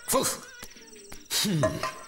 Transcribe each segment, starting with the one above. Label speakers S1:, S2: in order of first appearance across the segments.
S1: ഫു. ഹും.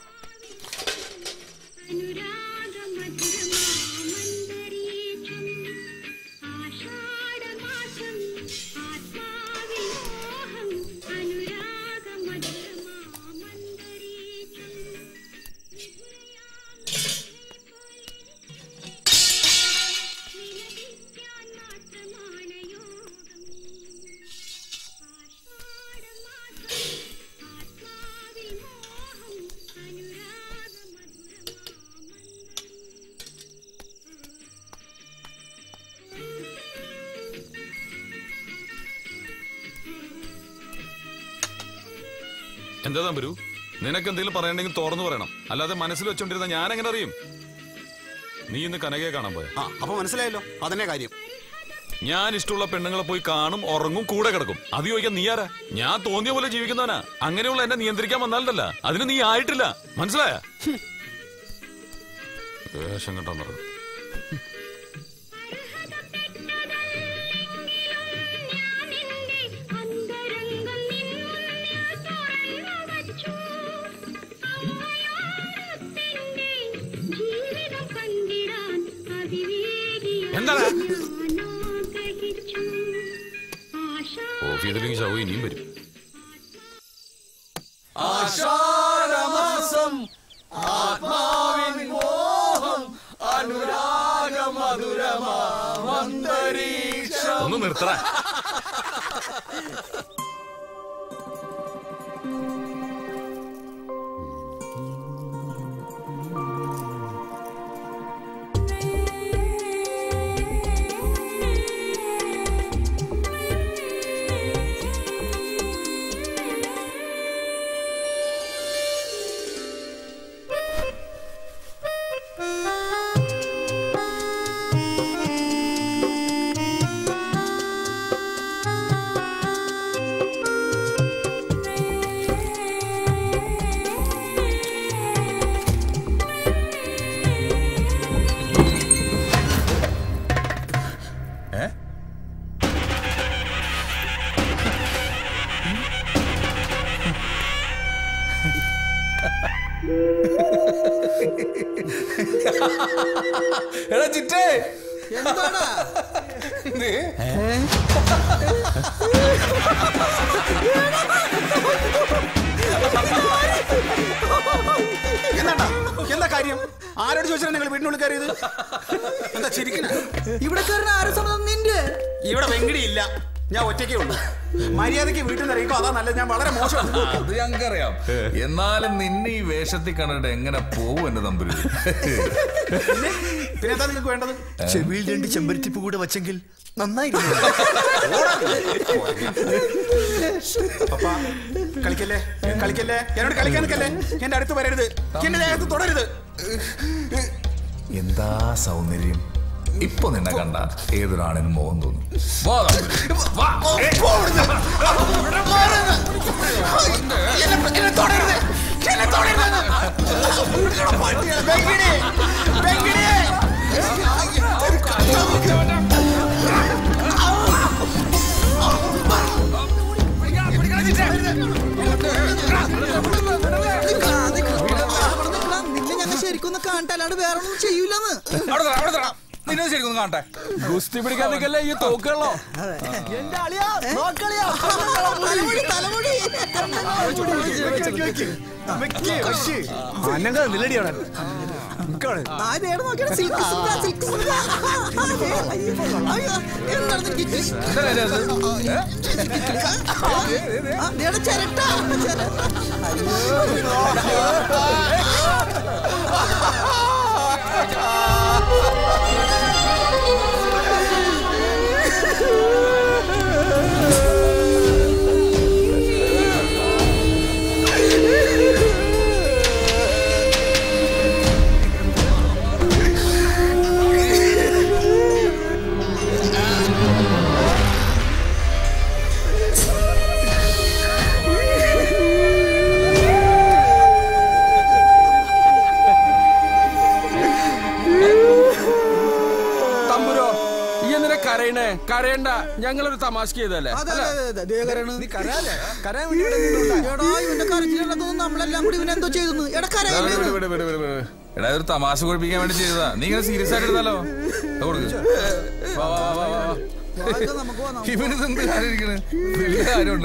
S2: എന്താ തമ്പുരു നിനക്ക് എന്തെങ്കിലും പറയണ്ടെങ്കിൽ തുറന്നു പറയണം അല്ലാതെ മനസ്സിൽ വെച്ചോണ്ടിരുന്ന ഞാൻ എങ്ങനെ അറിയും നീ ഇന്ന് കനകയെ കാണാൻ പോയ
S1: ആ അപ്പൊ മനസ്സിലായല്ലോ അതന്നെ കാര്യം
S2: ഞാൻ ഇഷ്ടമുള്ള പെണ്ണുങ്ങളെ പോയി കാണും ഉറങ്ങും കൂടെ കിടക്കും അത് ചോദിക്കാൻ നീ ആരാ ഞാൻ തോന്നിയ പോലെ ജീവിക്കുന്നവനാ അങ്ങനെയുള്ള എന്നെ നിയന്ത്രിക്കാൻ വന്നാലല്ല അതിന് നീ ആയിട്ടില്ല മനസ്സിലായ വേഷം കെട്ടാൻ പറഞ്ഞു എന്താണ് ഓഫ് ചെയ്തില്ലെങ്കിൽ ശവ ഇനിയും വരും
S3: ആഷാഢമാസം ആത്മാവിൻ മോഹം അനുരാഗ മധുരമാന്തരീക്ഷം
S2: ഒന്ന് നിർത്തറ
S3: എടാ ചിറ്റേ
S4: എന്താടാ
S3: നീ
S1: എന്താ എന്താ കാര്യം ആരോട് ചോദിച്ചാൽ നിങ്ങൾ വീടിനുള്ളിൽ കയറിയത് എന്താ ചിരിക്കണ
S4: ഇവിടെ കയറുന്ന ആരും സമ്മതം നിന്റെ
S1: ഇവിടെ വെങ്കിടി ഇല്ല ഞാൻ ഒറ്റയ്ക്കേ ഉള്ളൂ മര്യാദയ്ക്ക് വീട്ടിൽ നിന്ന് ഇറങ്ങിക്കോ അതാ നല്ലത് ഞാൻ വളരെ മോശം
S3: അത് ഞങ്ങൾക്കറിയാം എന്നാലും നിന്നെ ഈ വേഷത്തിൽ കണ്ടിട്ട് എങ്ങനെ പോവും എന്റെ തമ്പുരു
S1: പിന്നെ എന്താ നിങ്ങൾക്ക് വേണ്ടത്
S5: ചെവിയിൽ രണ്ട് ചെമ്പരത്തിപ്പ് കൂടെ വച്ചെങ്കിൽ നന്നായിരുന്നു
S1: പപ്പ കളിക്കല്ലേ കളിക്കല്ലേ എന്നോട് കളിക്കാൻ നിൽക്കല്ലേ എന്റെ അടുത്ത് വരരുത് എന്റെ ദേഹത്ത് തുടരുത്
S3: എന്താ സൗന്ദര്യം ഇപ്പൊ നിന്നെ കണ്ട ഏതൊരാണിനും മോഹം തോന്നും വാ തമ്പുരു. വാ.
S1: എന്നെ എന്നെ തുടരുത് എന്നെ തുടരുത് വെങ്കിടി വെങ്കിടി
S4: നിന്നെ ഞങ്ങൾ ശരിക്കും ഒന്ന് കാണട്ടെ അല്ലാണ്ട് വേറെ ഒന്നും ചെയ്യൂലെന്ന്
S3: അവിടെ തരാം, അവിടെ തരാം. നിന്നെ ശരിക്കും കാണട്ടെ
S2: ഗുസ്തി പിടിക്കാൻ നിൽക്കല്ലേ ഈ തോക്കുകളോ
S4: എന്റെ അളിയാ നോക്കളിയാ തലമുടി തലമുടി
S5: അന്നങ്ങൾ നിലടിയാണ്
S4: ആ ദേടെ നോക്കിയാണ് സിൽക്ക് സുന്ദ സിൽക്ക് സുന്ദ അയ്യോ എന്താണ് നിനക്ക്
S3: എന്താ കാര്യം അത്? ഏ?
S4: ആ, ദേടെ ചിരട്ട ചിരട്ട
S3: ആ
S6: കരയണ്ട ഞങ്ങളൊരു തമാശ ചെയ്തല്ലേ
S4: അതെ അതെ അതെ, അതെ ദേ കരയണ്.
S5: നീ കരയാലേ കരയാൻ വേണ്ടി ഇവിടെ നിന്നുണ്ടാ.
S4: എടാ ഇവന്റെ കരച്ചിലുള്ളതൊന്നും നമ്മളെല്ലാം കൂടി ഇവനെന്തോ ചെയ്തു എടാ
S3: വിട്,
S4: കരയല്ലേ
S3: വിട്, വിട്, വിട്, വിട്, വിട്. എടാ ഇതൊരു തമാശ കുഴപ്പിക്കാൻ വേണ്ടി ചെയ്തതാ നീ ഇങ്ങനെ സീരിയസ് ആയിട്ട് എടുത്താലോ ദാ കൊടുക്ക്. വാ, വാ, വാ, വാ, വാ.
S4: വായിക്കാം, നമുക്ക് പോവാം, നമുക്ക്
S3: ഇവനിത് എന്ത് കാര്യം ഇരിക്കണ് വലിയ കാര്യമുണ്ട്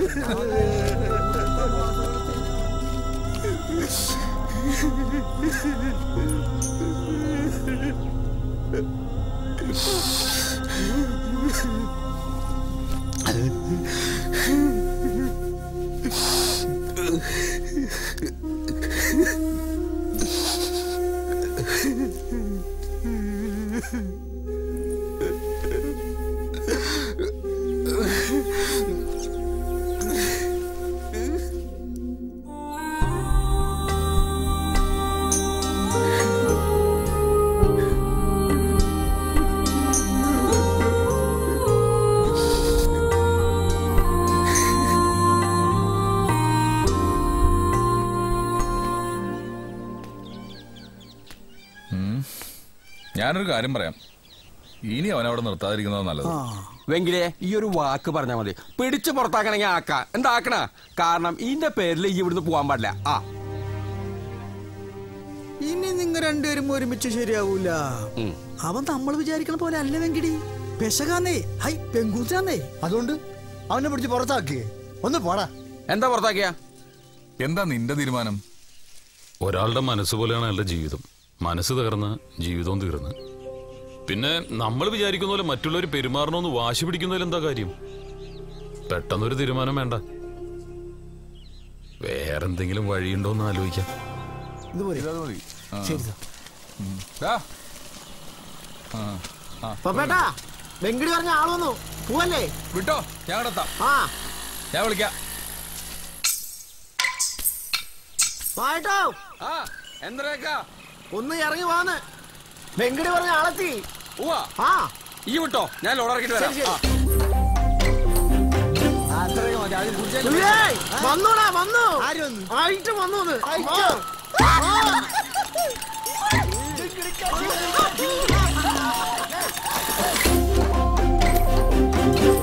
S3: ഞാനൊരു കാര്യം പറയാം ഇനി അവൻ അവിടെ നിർത്താതിരിക്കുന്നത് നല്ലത്
S6: വെങ്കിലേ ഈ ഒരു വാക്ക് പറഞ്ഞാൽ മതി പിടിച്ചു പുറത്താക്കണമെങ്കിൽ ആക്ക എന്താക്കണ കാരണം ഇതിന്റെ പേരിൽ ഈ ഇവിടുന്ന് പോവാൻ പാടില്ല ആ
S4: ഇനി നിങ്ങ രണ്ടുപേരും ഒരുമിച്ച് ശരിയാവൂല
S6: ഉം.
S4: അവൻ നമ്മൾ വിചാരിക്കണ പോലെ അല്ല വെങ്കിടി പെശകാന്നേ ഹൈ പെങ്കൂച്ചാന്നേ
S5: അതുകൊണ്ട് അവനെ പിടിച്ച് പുറത്താക്കിയേ ഒന്ന് പോടാ
S6: എന്താ പുറത്താക്കിയ
S3: എന്താ നിന്റെ തീരുമാനം
S2: ഒരാളുടെ മനസ്സ് പോലെയാണ് അയാളുടെ ജീവിതം മനസ്സ് തകർന്ന് ജീവിതവും തീർന്ന് പിന്നെ നമ്മൾ വിചാരിക്കുന്ന പോലെ മറ്റുള്ളവർ പെരുമാറണമെന്ന് വാശി പിടിക്കുന്നതിൽ എന്താ കാര്യം പെട്ടെന്നൊരു തീരുമാനം വേണ്ട വേറെന്തെങ്കിലും വഴിയുണ്ടോ എന്ന് ആലോചിക്കാം
S4: ഇതുപോലെ
S3: ഇതത് മതി ആ.
S4: ശരി സാർ
S3: ദാ.
S7: പപ്പേട്ടാ വെങ്കിടി പറഞ്ഞ ആള് വന്നു പോവല്ലേ
S3: വിട്ടോ ഞാൻ അവിടെ എത്താം
S7: ആ
S3: ഞാൻ വിളിക്കാം
S7: വായിട്ടോ
S6: ആ എന്തരക്കാ
S7: ഒന്ന് ഇറങ്ങി വാന്ന് വെങ്കിടി പറഞ്ഞ ആളെത്തി
S6: ഉവാ
S7: ആ
S6: ഈ വിട്ടോ ഞാൻ ലോഡ് ഇറക്കിട്ട് വരാം
S7: ശരി, ശരി.
S6: ആ.
S4: അത്രയും മതി ആദ്യം കുടിച്ചാൽ
S7: ഏയ്, വന്നോടാ വന്നു
S4: ആര് വന്നു?
S7: ആയിട്ട് വന്നു ഒന്ന്.
S4: ആയിട്ടോ?
S7: ആ. ആ.